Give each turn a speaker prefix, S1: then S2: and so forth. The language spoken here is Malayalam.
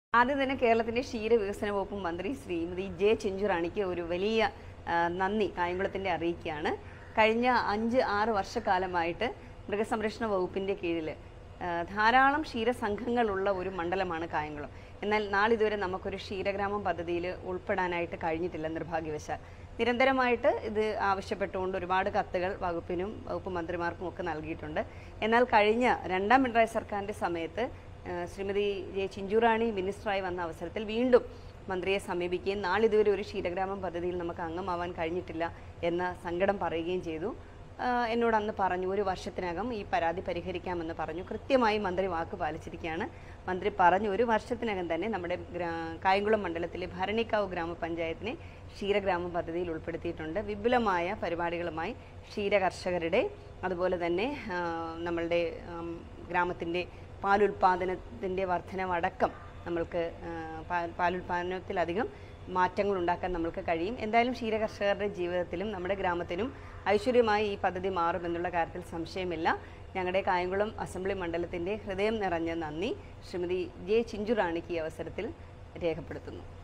S1: ആദ്യം തന്നെ കേരളത്തിന്റെ ക്ഷീരവികസന വകുപ്പ് മന്ത്രി ശ്രീമതി ജെ ചെഞ്ചുറാണിക്ക് ഒരു വലിയ ആ, നന്ദി കായംകുളത്തിന്റെ അറിയിക്കുകയാണ് കഴിഞ്ഞ അഞ്ച് ആറ് വർഷക്കാലമായിട്ട് മൃഗസംരക്ഷണ വകുപ്പിന്റെ കീഴിൽ ധാരാളം ക്ഷീരസംഘങ്ങളുള്ള ഒരു മണ്ഡലമാണ് കായംകുളം എന്നാൽ നാളിതുവരെ നമുക്കൊരു ക്ഷീരഗ്രാമം പദ്ധതിയിൽ ഉൾപ്പെടാനായിട്ട് കഴിഞ്ഞിട്ടില്ല നിർഭാഗ്യവശാൽ നിരന്തരമായിട്ട് ഇത് ആവശ്യപ്പെട്ടുകൊണ്ട് ഒരുപാട് കത്തുകൾ വകുപ്പിനും വകുപ്പ് മന്ത്രിമാർക്കും ഒക്കെ നൽകിയിട്ടുണ്ട് എന്നാൽ കഴിഞ്ഞ രണ്ടാം പിണറായി സർക്കാരിന്റെ സമയത്ത് ആ, ശ്രീമതി ജെ ചിഞ്ചുറാണി മിനിസ്റ്ററായി വന്ന അവസരത്തിൽ വീണ്ടും മന്ത്രിയെ സമീപിക്കുകയും നാളിതുവരെ ഒരു ക്ഷീരഗ്രാമം പദ്ധതിയിൽ നമുക്ക് അംഗമാവാൻ കഴിഞ്ഞിട്ടില്ല എന്ന സങ്കടം പറയുകയും ചെയ്തു ആ, എന്നോട് അന്ന് പറഞ്ഞു ഒരു വർഷത്തിനകം ഈ പരാതി പരിഹരിക്കാമെന്ന് പറഞ്ഞു കൃത്യമായി മന്ത്രി വാക്ക് പാലിച്ചിരിക്കുകയാണ് മന്ത്രി പറഞ്ഞു ഒരു വർഷത്തിനകം തന്നെ നമ്മുടെ ഗ്രാ- കായംകുളം മണ്ഡലത്തിലെ ഭരണിക്കാവ് ഗ്രാമപഞ്ചായത്തിനെ ക്ഷീരഗ്രാമ പദ്ധതിയിൽ ഉൾപ്പെടുത്തിയിട്ടുണ്ട് വിപുലമായ പരിപാടികളുമായി ക്ഷീര കർഷകരുടെ അതുപോലെ തന്നെ ആ, നമ്മളുടെ ആം, ഗ്രാമത്തിൻ്റെ പാലുൽപാദനത്തിൻ്റെ വർധനവടക്കം നമ്മൾക്ക് ആ, പാൽ- പാലുൽപാദനത്തിലധികം മാറ്റങ്ങൾ ഉണ്ടാക്കാൻ നമ്മൾക്ക് കഴിയും എന്തായാലും ക്ഷീരകർഷകരുടെ ജീവിതത്തിലും നമ്മുടെ ഗ്രാമത്തിനും ഐശ്വര്യമായി ഈ പദ്ധതി മാറുമെന്നുള്ള കാര്യത്തിൽ സംശയമില്ല ഞങ്ങളുടെ കായംകുളം അസംബ്ലി മണ്ഡലത്തിൻ്റെ ഹൃദയം നിറഞ്ഞ നന്ദി ശ്രീമതി ജെ ചിഞ്ചുറാണിക്ക് ഈ അവസരത്തിൽ രേഖപ്പെടുത്തുന്നു